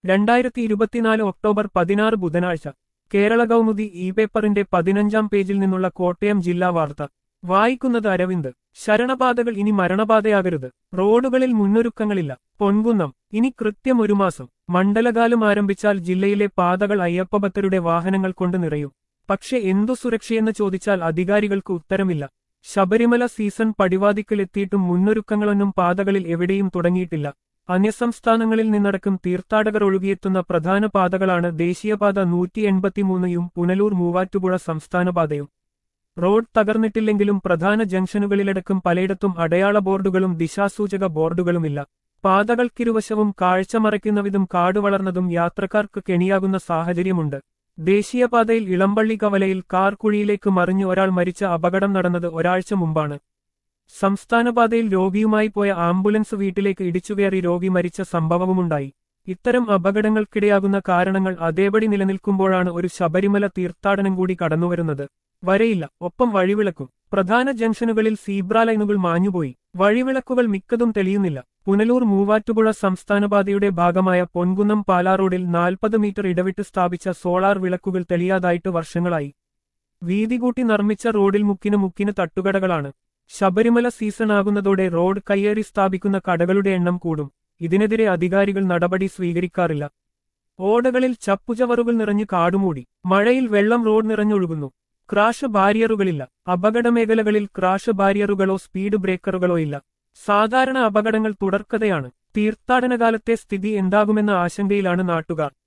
രണ്ടായിരത്തി ഇരുപത്തിനാല് ഒക്ടോബർ പതിനാറ് ബുധനാഴ്ച കേരള കൗമുദി ഇ പേപ്പറിന്റെ പതിനഞ്ചാം പേജിൽ നിന്നുള്ള കോട്ടയം ജില്ലാ വാർത്ത വായിക്കുന്നത് അരവിന്ദ് ശരണപാതകൾ ഇനി മരണപാതയാകരുത് റോഡുകളിൽ മുന്നൊരുക്കങ്ങളില്ല പൊൻകുന്നം ഇനി കൃത്യം ഒരു മാസം മണ്ഡലകാലം ആരംഭിച്ചാൽ ജില്ലയിലെ പാതകൾ അയ്യപ്പഭക്തരുടെ വാഹനങ്ങൾ കൊണ്ട് നിറയും പക്ഷെ എന്തു സുരക്ഷയെന്ന് ചോദിച്ചാൽ അധികാരികൾക്ക് ഉത്തരമില്ല ശബരിമല സീസൺ പടിവാതിക്കലെത്തിയിട്ടും മുന്നൊരുക്കങ്ങളൊന്നും പാതകളിൽ എവിടെയും തുടങ്ങിയിട്ടില്ല അന്യസംസ്ഥാനങ്ങളിൽ നിന്നടക്കം തീർത്ഥാടകർ ഒഴുകിയെത്തുന്ന പ്രധാന പാതകളാണ് ദേശീയപാത നൂറ്റി എൺപത്തിമൂന്നയും പുനലൂർ മൂവാറ്റുപുഴ സംസ്ഥാനപാതയും റോഡ് തകർന്നിട്ടില്ലെങ്കിലും പ്രധാന ജംഗ്ഷനുകളിലടക്കം പലയിടത്തും അടയാള ബോർഡുകളും ദിശാസൂചക ബോർഡുകളുമില്ല പാതകൾക്കിരുവശവും കാഴ്ച മറയ്ക്കുന്ന വിധം കാട് വളർന്നതും യാത്രക്കാർക്ക് കെണിയാകുന്ന സാഹചര്യമുണ്ട് ദേശീയപാതയിൽ ഇളമ്പള്ളി കവലയിൽ കാർ കുഴിയിലേക്ക് മറിഞ്ഞ് ഒരാൾ മരിച്ച അപകടം നടന്നത് ഒരാഴ്ച മുമ്പാണ് സംസ്ഥാനപാതയിൽ രോഗിയുമായി പോയ ആംബുലൻസ് വീട്ടിലേക്ക് ഇടിച്ചുകയറി രോഗി മരിച്ച സംഭവവുമുണ്ടായി ഇത്തരം അപകടങ്ങൾക്കിടയാകുന്ന കാരണങ്ങൾ അതേപടി നിലനിൽക്കുമ്പോഴാണ് ഒരു ശബരിമല തീർത്ഥാടനം കൂടി കടന്നുവരുന്നത് വരയില്ല ഒപ്പം വഴിവിളക്കും പ്രധാന ജംഗ്ഷനുകളിൽ സീബ്ര ലൈനുകൾ മാഞ്ഞുപോയി വഴിവിളക്കുകൾ മിക്കതും തെളിയുന്നില്ല പുനലൂർ മൂവാറ്റുപുഴ സംസ്ഥാനപാതയുടെ ഭാഗമായ പൊൻകുന്നം പാലാ റോഡിൽ നാൽപ്പത് മീറ്റർ ഇടവിട്ട് സ്ഥാപിച്ച സോളാർ വിളക്കുകൾ തെളിയാതായിട്ട് വർഷങ്ങളായി വീതി കൂട്ടി നിർമ്മിച്ച റോഡിൽ മുക്കിന് മുക്കിന് തട്ടുകടകളാണ് ശബരിമല സീസൺ ആകുന്നതോടെ റോഡ് കയ്യേറി സ്ഥാപിക്കുന്ന കടകളുടെ എണ്ണം കൂടും ഇതിനെതിരെ അധികാരികൾ നടപടി സ്വീകരിക്കാറില്ല ഓടകളിൽ ചപ്പുചവറുകൾ നിറഞ്ഞ് കാടുമൂടി മഴയിൽ വെള്ളം റോഡ് നിറഞ്ഞൊഴുകുന്നു ക്രാഷ് ബാരിയറുകളില്ല അപകടമേഖലകളിൽ ക്രാഷ് ബാരിയറുകളോ സ്പീഡ് ബ്രേക്കറുകളോ ഇല്ല സാധാരണ അപകടങ്ങൾ തുടർക്കഥയാണ് തീർത്ഥാടനകാലത്തെ സ്ഥിതി എന്താകുമെന്ന ആശങ്കയിലാണ് നാട്ടുകാർ